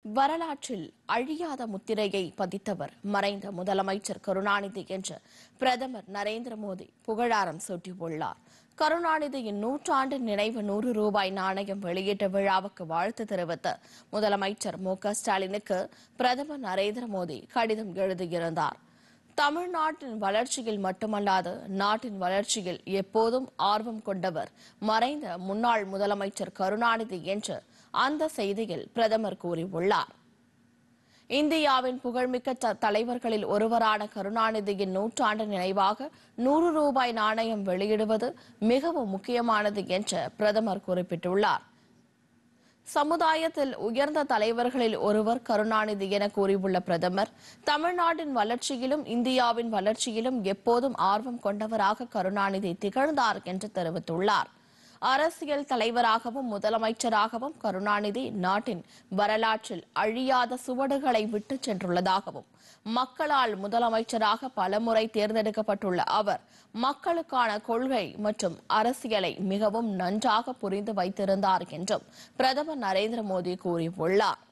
வரலாற்றில் அழியாத முத்திரையை பதித்தவர் மறைந்த முதலமைச்சர் கருணாநிதி என்று பிரதமர் நரேந்திர மோடி புகழாரம் சூட்டியுள்ளார் கருணாநிதியின் நூற்றாண்டு நினைவு நூறு ரூபாய் நாணயம் வெளியிட்ட விழாவுக்கு வாழ்த்து தெரிவித்து முதலமைச்சர் மு க ஸ்டாலினுக்கு பிரதமர் நரேந்திர மோடி கடிதம் எழுதியிருந்தார் தமிழ்நாட்டின் வளர்ச்சியில் மட்டுமல்லாது நாட்டின் வளர்ச்சியில் எப்போதும் ஆர்வம் கொண்டவர் மறைந்த முன்னாள் முதலமைச்சர் கருணாநிதி என்று அந்த செய்தியில் பிரதமர் கூறியுள்ளார் இந்தியாவின் புகழ்மிக்க த- தலைவர்களில் ஒருவரான கருணாநிதியின் நூற்றாண்டு நினைவாக நூறு ரூபாய் நாணயம் வெளியிடுவது மிகவும் முக்கியமானது என்று பிரதமர் குறிப்பிட்டுள்ளார் சமுதாயத்தில் உயர்ந்த தலைவர்களில் ஒருவர் கருணாநிதி என கூறியுள்ள பிரதமர் தமிழ்நாட்டின் வளர்ச்சியிலும் இந்தியாவின் வளர்ச்சியிலும் எப்போதும் ஆர்வம் கொண்டவராக கருணாநிதி திகழ்ந்தார் என்று தெரிவித்துள்ளார் அரசியல் தலைவராகவும் முதலமைச்சராகவும் கருணாநிதி நாட்டின் வரலாற்றில் அழியாத சுவடுகளை விட்டுச் சென்றுள்ளதாகவும் மக்களால் முதலமைச்சராக பலமுறை தேர்ந்தெடுக்கப்பட்டுள்ள அவர் மக்களுக்கான கொள்கை மற்றும் அரசியலை மிகவும் நன்றாக புரிந்து வைத்திருந்தார் என்றும் பிரதமர் நரேந்திர மோடி கூறியுள்ளார்